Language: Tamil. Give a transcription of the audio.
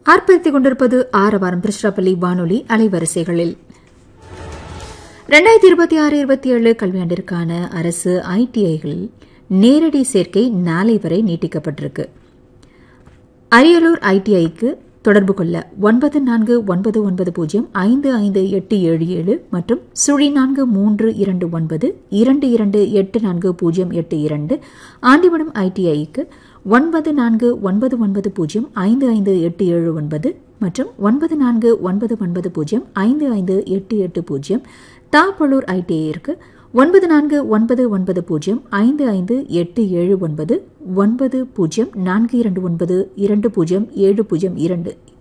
ஆர்ப்பரித்துக் கொண்டிருப்பது ஆரவாரம் திருச்சிராப்பள்ளி வானொலி அலைவரிசைகளில் ரெண்டாயிரத்தி இருபத்தி ஆறு இருபத்தி ஏழு கல்வியாண்டிற்கான அரசு ஐடிஐகளில் நேரடி சேர்க்கை நாளை வரை நீட்டிக்கப்பட்டிருக்கு அரியலூர் ஐடிஐக்கு தொடர்பு கொள்ள ஒன்பது நான்கு ஒன்பது ஒன்பது பூஜ்ஜியம் ஐந்து ஐந்து எட்டு ஏழு ஏழு மற்றும் சுழி நான்கு மூன்று இரண்டு ஒன்பது இரண்டு இரண்டு எட்டு நான்கு பூஜ்ஜியம் எட்டு இரண்டு ஆண்டிவனம் ஐடிஐக்கு ஒன்பது நான்கு ஒன்பது ஒன்பது பூஜ்ஜியம் ஐந்து ஐந்து எட்டு ஏழு ஒன்பது மற்றும் ஒன்பது நான்கு ஒன்பது ஒன்பது பூஜ்ஜியம் ஐந்து ஐந்து எட்டு எட்டு பூஜ்ஜியம் தாப்பழூர் ஐடிஐக்கு ஒன்பது நான்கு ஒன்பது ஒன்பது பூஜ்ஜியம் ஐந்து ஐந்து எட்டு ஏழு ஒன்பது ஒன்பது பூஜ்ஜியம் நான்கு இரண்டு ஒன்பது இரண்டு பூஜ்ஜியம் ஏழு பூஜ்ஜியம் இரண்டு